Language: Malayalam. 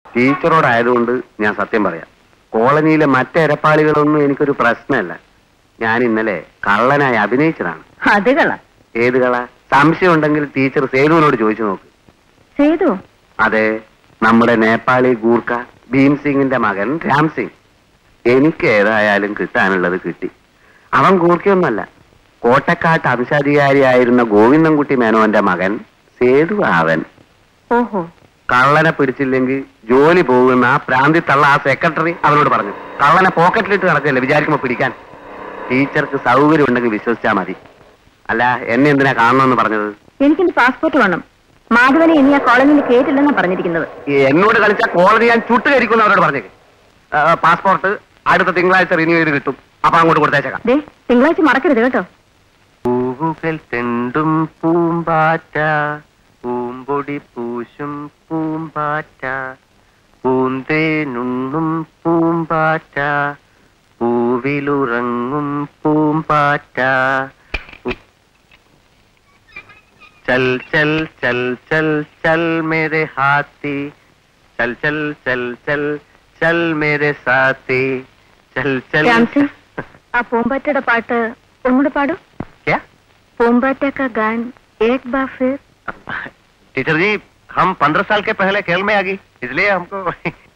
ടീച്ചറോടായതുകൊണ്ട് ഞാൻ സത്യം പറയാം കോളനിയിലെ മറ്റേ ഇരപ്പാളികളൊന്നും എനിക്കൊരു പ്രശ്നമല്ല ഞാൻ ഇന്നലെ കള്ളനായി അഭിനയിച്ചതാണ് അത് കള ഏത് കള സംശയം ഉണ്ടെങ്കിൽ ടീച്ചർ സേതുവിനോട് ചോദിച്ചു നോക്ക് സേതു അതെ നമ്മുടെ നേപ്പാളി ഗൂർഖ ഭീം സിംഗിന്റെ മകൻ രാം സിംഗ് എനിക്ക് ഏതായാലും കിട്ടാനുള്ളത് കിട്ടി അവൻ ഗൂർഖയൊന്നല്ല കോട്ടക്കാട്ട് അംശാധികാരിയായിരുന്ന ഗോവിന്ദൻകുട്ടി മേനോന്റെ മകൻ സേതു അവൻ ഓഹോ കള്ളനെ പിടിച്ചില്ലെങ്കിൽ ജോലി പോകുന്ന ആ പ്രാന്തി തള്ള ആ സെക്രട്ടറി അവനോട് പറഞ്ഞു കള്ളനെ പോക്കറ്റിലിട്ട് നടക്കല്ലേ വിചാരിക്കുമ്പോ പിടിക്കാൻ ടീച്ചർക്ക് സൗകര്യം ഉണ്ടെങ്കിൽ വിശ്വസിച്ചാ മതി അല്ല എന്നെ എന്തിനാ കാണണമെന്ന് പറഞ്ഞത് എനിക്കിന്ന് പാസ്പോർട്ട് വേണം മാധവനെ ഇനി ആ കോളനിയിൽ കേട്ടില്ലെന്നാ പറഞ്ഞിരിക്കുന്നത് ഈ എന്നോട് കളിച്ച കോളനി ഞാൻ ചുട്ടുകരിക്കും അവരോട് പറഞ്ഞേക്ക് ആ, പാസ്പോർട്ട് അടുത്ത തിങ്കളാഴ്ച റിന്യൂ ചെയ്ത് കിട്ടും അപ്പൊ അങ്ങോട്ട് കൊടുത്തേച്ചേക്കാം ദേ തിങ്കളാഴ്ച മറക്കരുത് കേട്ടോ പൂവുകൾ തെണ്ടും പൂമ്പാറ്റ പൂമ്പൊടി പൂശും പൂമ്പാറ്റ പൂന്തേനുണ്ണും പൂമ്പാറ്റ പൂവിലുറങ്ങും പൂമ്പാറ്റ പു- ചൽ ചൽ ചൽ ചൽ ചൽ മേരെ ഹാത്തി ചൽ ചൽ ചൽ ചൽ ചൽ മേരെ സാത്തി ചൽ ചൽ രാംസിംഗ് ആ പൂമ്പാറ്റയുടെ പാട്ട് ഒന്നുകൂടെ പാടൂ क्या പൂമ്പാറ്റ കാ ഗാൻ ഏക് ബാർ ഫിർ टीचर जी हम पंद्रह साल के पहले खेल में आ गई इसलिए हमको